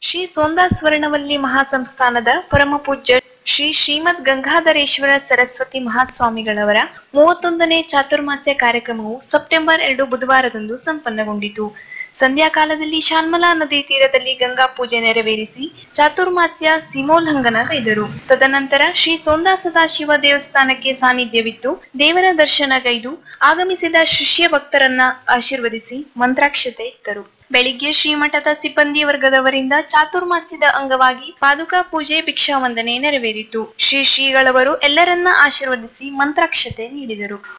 ಶ್ರೀ ಸೋಂದಾ ಸ್ವರ್ಣವಲ್ಲಿ ಮಹಾಸಂಸ್ಥಾನದ ಪರಮ ಪೂಜ್ಯ ಶ್ರೀ ಶ್ರೀಮದ್ ಗಂಗಾಧರೇಶ್ವರ ಸರಸ್ವತಿ ಮಹಾಸ್ವಾಮಿಗಳವರ ಮೂವತ್ತೊಂದನೇ ಚಾತುರ್ಮಾಸ್ಯ ಕಾರ್ಯಕ್ರಮವು ಸೆಪ್ಟೆಂಬರ್ ಎರಡು ಬುಧವಾರದಂದು ಸಂಪನ್ನಗೊಂಡಿತು ಸಂಧ್ಯಾಕಾಲದಲ್ಲಿ ಶಾಲ್ಮಲಾ ನದಿ ತೀರದಲ್ಲಿ ಗಂಗಾ ಪೂಜೆ ನೆರವೇರಿಸಿ ಚಾತುರ್ಮಾಸ್ಯ ಸಿಮೋಲ್ಲಂಘನ ಗೈದರು ತದನಂತರ ಶ್ರೀ ಸೋಂದಾ ಸದಾಶಿವ ದೇವಸ್ಥಾನಕ್ಕೆ ಸಾನ್ನಿಧ್ಯವಿತ್ತು ದೇವರ ದರ್ಶನಗೈದು ಆಗಮಿಸಿದ ಶಿಷ್ಯ ಭಕ್ತರನ್ನ ಆಶೀರ್ವದಿಸಿ ಮಂತ್ರಾಕ್ಷತೆ ಇತ್ತರು ಬೆಳಿಗ್ಗೆ ಶ್ರೀಮಠದ ಸಿಬ್ಬಂದಿ ವರ್ಗದವರಿಂದ ಚಾತುರ್ಮಾಸ್ಯದ ಅಂಗವಾಗಿ ಪಾದುಕಾ ಪೂಜೆ ಭಿಕ್ಷಾ ವಂದನೆ ನೆರವೇರಿತು ಶ್ರೀ ಶ್ರೀಗಳವರು ಎಲ್ಲರನ್ನ ಆಶೀರ್ವದಿಸಿ ಮಂತ್ರಾಕ್ಷತೆ ನೀಡಿದರು